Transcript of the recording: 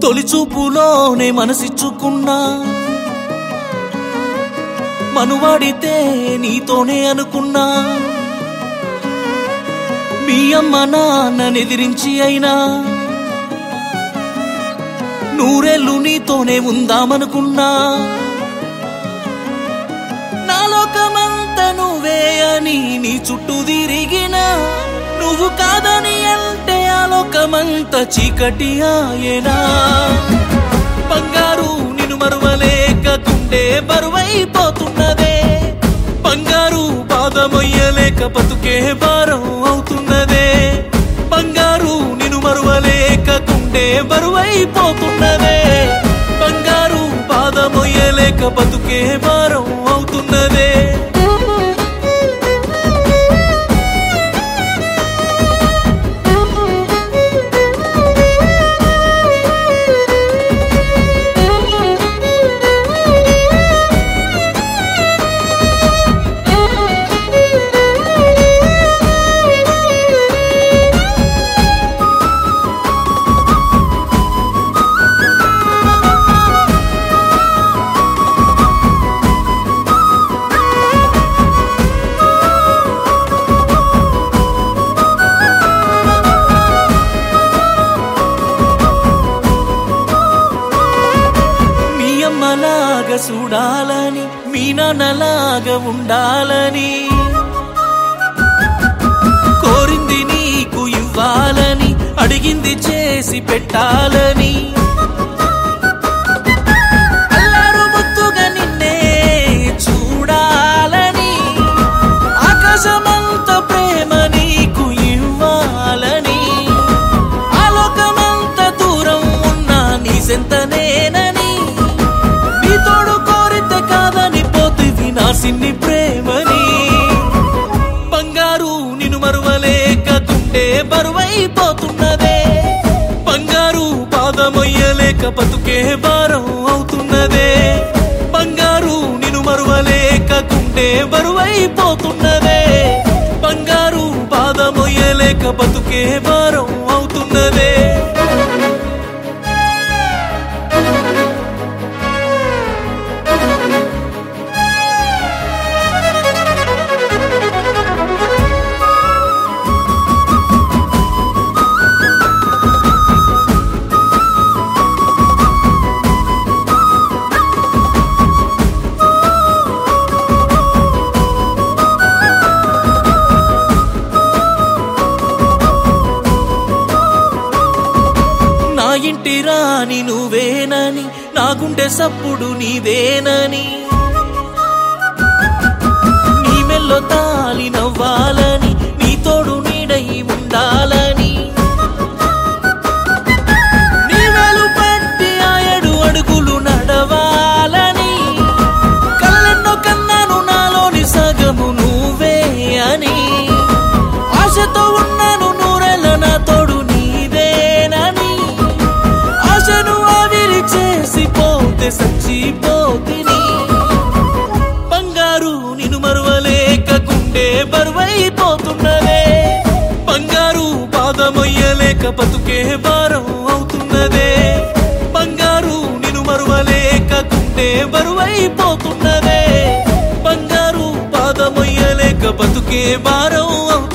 తొలి చూపులోనే మనసిచ్చుకున్నా మనువాడితే నీతోనే అనుకున్నా మీ అమ్మ నాన్ననెదిరించి అయినా నూరేళ్ళు నీతోనే ఉందామనుకున్నా నా లోకమంత నువ్వే అని నీ చుట్టూ తిరిగినా నువ్వు కాదని అంటే ఆ లోకమంత చీకటి ఆయనా బంగారు నిన్ను మరువలేక గుండె బరువైపోతున్నదే బంగారు బాధమొయ్యలేక బతుకే భారం అవుతున్నదే బంగారు నిన్ను మరువలేక గుండె బరువైపోతున్నదే బంగారు బాధమొయ్యలేక బతుకే భారం అవుతున్నదే మీ అమ్మలాగా చూడాలని మీ నాన్నలాగా ఉండాలని కోరింది నీకు ఇవ్వాలని అడిగింది చేసి పెట్టాలని అల్లారు ముద్దుగా నిన్నే చూడాలని ఆకాశమంత ప్రేమ నీకు ఇవ్వాలని ఆలోకమంత దూరం ఉన్నా నీ సెంతనేనని నీ తోడు కోరితే కాదని పోతివి నా సిన్ని ప్రేమని బంగారు నిన్ను మరువలేక గుండె బరువైపోతున్నదే బంగారు పాదమొయ్యలేక బతుకే భారం అవుతున్నదే బంగారు నిన్ను మరువలేక గుండె బరువైపోతున్నదే బంగారు పాదమొయ్యలేక బతుకే భారం అవుతున్నదే నా ఇంటి రాని నువ్వేనని నా గుండె సప్పుడు నీదేనని నీ మెల్లో తాలి నవ్వాలని నీ తోడు నీడై ఉండాలని నీ వేలు పట్టి ఆ ఏడు అడుగులు నడవాలని కళ్ళెన్నో కన్నాను నాలోని సగము నువ్వే అని ఆశతో ఉన్నాను నూరెళ్ళ నా తోడు నీదేనని ఆశను ఆవిరి చేసి పోతే సచ్చిపోతిని బంగారు నిన్ను మరువలేక గుండె బరువైపోతున్నదే బంగారు పాదమొయ్యలేక బతుకే భారం అవుతున్నదే బంగారు నిన్ను మరువలేక గుండె బరువైపోతున్నదే బంగారు పాదమొయ్యలేక బతుకే భారం అవుతున్నదే